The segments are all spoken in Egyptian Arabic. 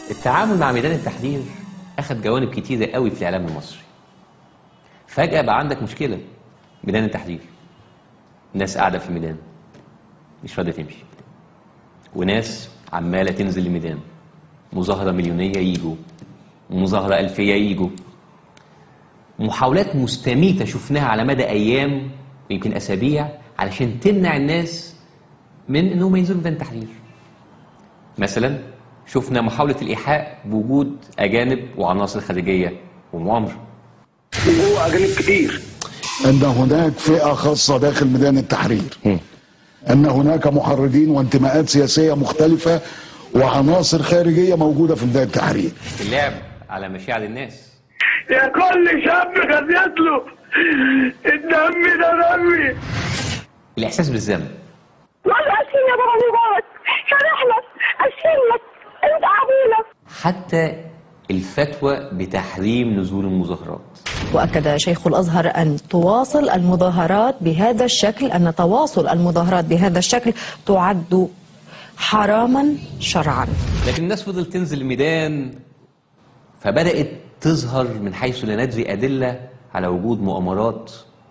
التعامل مع ميدان التحرير اخذ جوانب كتيره قوي في الاعلام المصري فجاه بقى عندك مشكله ميدان التحرير ناس قاعده في الميدان مش راضيه تمشي وناس عماله تنزل الميدان مظاهره مليونيه يجوا مظاهره الفيه يجوا محاولات مستميته شفناها على مدى ايام ويمكن اسابيع علشان تمنع الناس من انهم ينزلوا ميدان التحرير مثلا شفنا محاولة الإيحاء بوجود أجانب وعناصر خارجية ومؤامرة وهو اجانب كتير ان هناك فئه خاصه داخل ميدان التحرير ان هناك محرضين وانتماءات سياسيه مختلفه وعناصر خارجيه موجوده في ميدان التحرير اللعب على مشاعر الناس يا كل شاب خزيت له الدم ده دمي الإحساس بالذنب والله أسفين يا بابا مبارك سامحنا أسفين انت عبينا حتى الفتوى بتحريم نزول المظاهرات وأكد شيخ الأزهر أن تواصل المظاهرات بهذا الشكل أن تواصل المظاهرات بهذا الشكل تعد حراما شرعا لكن الناس فضلت تنزل الميدان فبدأت تظهر من حيث لا ندري أدلة على وجود مؤامرات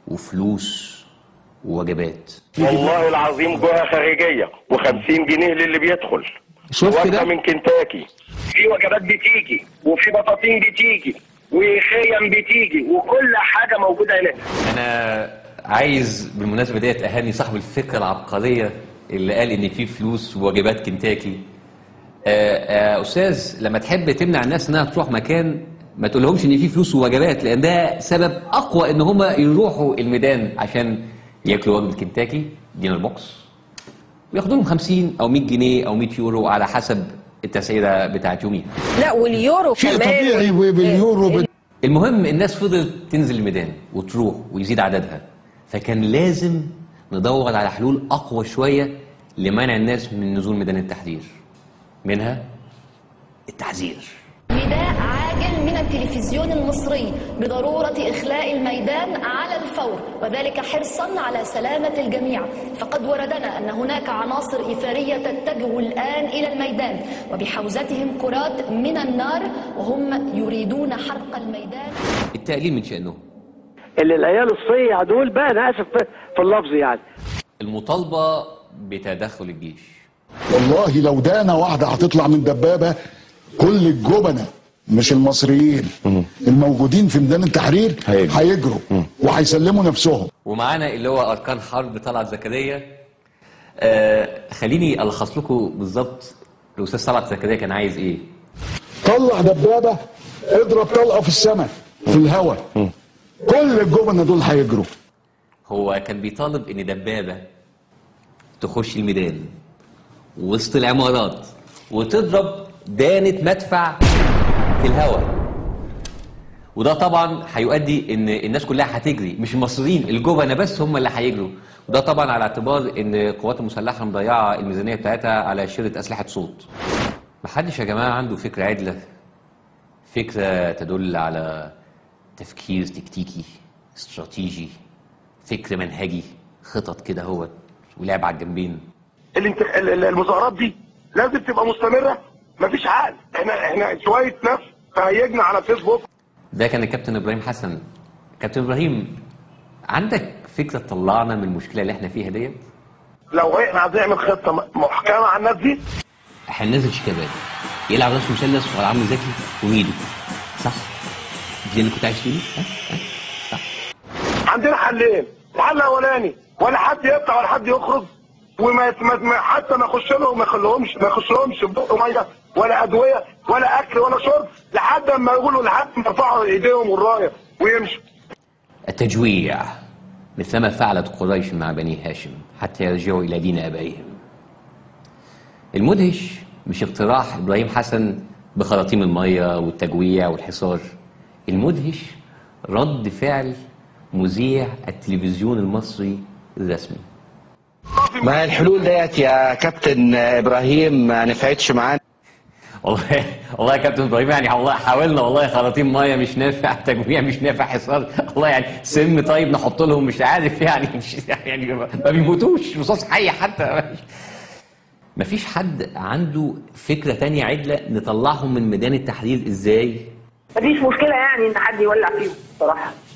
وفلوس ووجبات والله العظيم جهه خارجيه و50 جنيه للي بيدخل شفت وجبه ده؟ من كنتاكي في وجبات بتيجي وفي بطاطين بتيجي وخيم بتيجي وكل حاجه موجوده هناك انا عايز بالمناسبه ديت اهني صاحب الفكره العبقريه اللي قال ان في فلوس وواجبات كنتاكي آه، آه، استاذ لما تحب تمنع الناس انها تروح مكان ما تقولهمش ان في فلوس ووجبات لان ده سبب اقوى ان هم يروحوا الميدان عشان ياكلوا وجبه كنتاكي دينر بوكس وياخدوا لهم 50 او 100 جنيه او 100 يورو على حسب التسعيره بتاعت يوميها لا واليورو شيء كمان طبيعي وباليورو بال- المهم الناس فضلت تنزل الميدان وتروح ويزيد عددها فكان لازم ندور على حلول اقوى شويه لمنع الناس من نزول ميدان التحرير منها التحذير نداء عاجل من التلفزيون المصري بضرورة إخلاء الميدان على الفور وذلك حرصا على سلامة الجميع فقد وردنا أن هناك عناصر إثارية تتجه الآن إلى الميدان وبحوزتهم كرات من النار وهم يريدون حرق الميدان التقليل من شانهم اللي العيال الصيع دول بقى انا اسف في- في اللفظ يعني المطالبه بتدخل الجيش والله لو دانه واحده هتطلع من دبابه كل الجبنه مش المصريين الموجودين في ميدان التحرير هيجروا وهيسلموا نفسهم ومعانا اللي هو اركان حرب طلعت زكريا آه خليني الخص لكم بالظبط الاستاذ طلعت زكريا كان عايز ايه طلع دبابه اضرب طلقه في السماء في الهواء كل الجبنه دول هيجروا هو كان بيطالب ان دبابه تخش الميدان وسط العمارات وتضرب دانة مدفع في الهواء وده طبعا هيؤدي ان الناس كلها هتجري مش المصريين الجبنة بس هم اللي هيجروا وده طبعا على اعتبار ان القوات المسلحه مضيعه الميزانيه بتاعتها على شراء اسلحه صوت محدش يا جماعه عنده فكره عدله فكره تدل على تفكير تكتيكي استراتيجي فكر منهجي خطط كده هو ولعب على الجنبين الانت... ال- ال- المظاهرات دي لازم تبقى مستمره مفيش عقل احنا احنا شويه ناس تهيجنا على فيسبوك ده كان الكابتن ابراهيم حسن كابتن ابراهيم عندك فكره تطلعنا من المشكله اللي احنا فيها ديت لو احنا هنعمل خطه م- محكمه على الناس دي احنا نازل شيكابالا يلعب راس مثلث ولا عمرو زكي وميدو صح دي اللي كنت عايز تقوله ها؟ ها؟ عندنا حلين الحل الاولاني ولا حد يطلع ولا حد يخرج وما يت- ما- ما- حتى ما يخش لهم ما يخليهمش ما يخشلهمش في بق ميه ولا ادويه ولا اكل ولا شرب لحد ما يقولوا لحد ما يرفعوا ايديهم والرايه ويمشوا التجويع مثلما فعلت قريش مع بني هاشم حتى يرجعوا إلى دين آبائهم المدهش مش اقتراح إبراهيم حسن بخراطيم المية والتجويع والحصار المدهش رد فعل مذيع التلفزيون المصري الرسمي ما الحلول ديت يا كابتن ابراهيم ما نفعتش معانا والله والله يا كابتن ابراهيم يعني والله حاولنا والله خراطيم ميه مش نافع تجويع مش نافع حصار والله يعني سم طيب نحط لهم مش عارف يعني مش يعني ما بيموتوش رصاص حي حتى مفيش حد عنده فكرة تانية عدلة نطلعهم من ميدان التحرير ازاي مفيش مشكله يعني ان حد يولع فيهم بصراحه